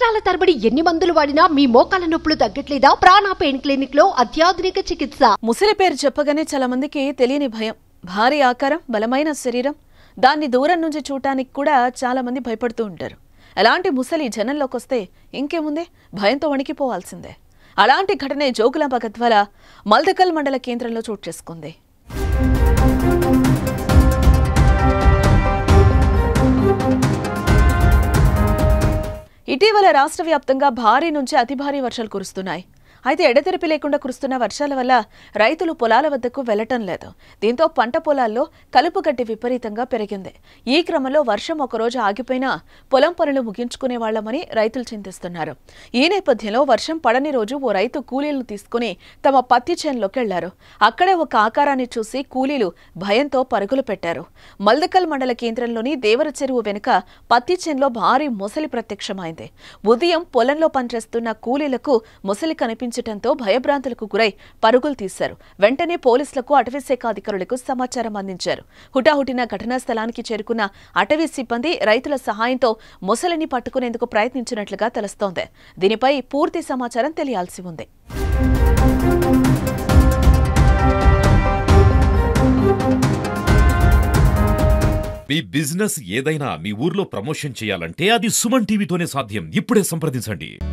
సంవత్సరాల తరబడి ఎన్ని మందులు వాడినా మీ మోకాల నొప్పులు తగ్గట్లేదా ప్రాణ పెయిన్ క్లినిక్ లో అత్యాధునిక చికిత్స ముసలి పేరు చెప్పగానే చాలా మందికి తెలియని భయం భారీ ఆకారం బలమైన శరీరం దాన్ని దూరం నుంచి చూడటానికి కూడా చాలా మంది భయపడుతూ ఉంటారు అలాంటి ముసలి జనంలోకి వస్తే ఇంకేముంది భయంతో వణికిపోవాల్సిందే అలాంటి ఘటనే జోగులాంబ గద్వాల మల్దకల్ మండల కేంద్రంలో చోటు చేసుకుంది ఇటీవల రాష్ట్ర వ్యాప్తంగా భారీ నుంచి అతి భారీ వర్షాలు కురుస్తున్నాయి అయితే ఎడతెరిపి లేకుండా కురుస్తున్న వర్షాల వల్ల రైతులు పొలాల వద్దకు వెళ్లటం లేదు దీంతో పంట పొలాల్లో కలుపు గడ్డి విపరీతంగా పెరిగింది ఈ క్రమంలో వర్షం ఒకరోజు ఆగిపోయినా పొలం పనులు ముగించుకునే వాళ్లమని రైతులు చింతిస్తున్నారు ఈ నేపథ్యంలో వర్షం పడని రోజు ఓ రైతు కూలీలను తీసుకుని తమ పత్తి చేనులోకి వెళ్లారు అక్కడే ఒక ఆకారాన్ని చూసి కూలీలు భయంతో పరుగులు పెట్టారు మల్దకల్ మండల కేంద్రంలోని దేవర చెరువు వెనుక పత్తి చేనులో భారీ మొసలి ప్రత్యక్షమైంది ఉదయం పొలంలో పనిచేస్తున్న కూలీలకు మొసలి కనిపించడంతో భయభ్రాంతులకు గురై పరుగులు తీశారు వెంటనే పోలీసులకు అటవీ శాఖ అధికారులకు సమాచారం అందించారు హుటాహుటిన ఘటనా స్థలానికి చేరుకున్న అటవీ సిబ్బంది రైతుల సహాయంతో మొసలిని పట్టుకునేందుకు ప్రయత్నించినట్లుగా తెలుస్తోంది దీనిపై పూర్తి సమాచారం తెలియాల్సి ఉంది మీ బిజినెస్ ఏదైనా మీ ఊర్లో ప్రమోషన్ చేయాలంటే అది సుమన్ టీవీతోనే సాధ్యం ఇప్పుడే సంప్రదించండి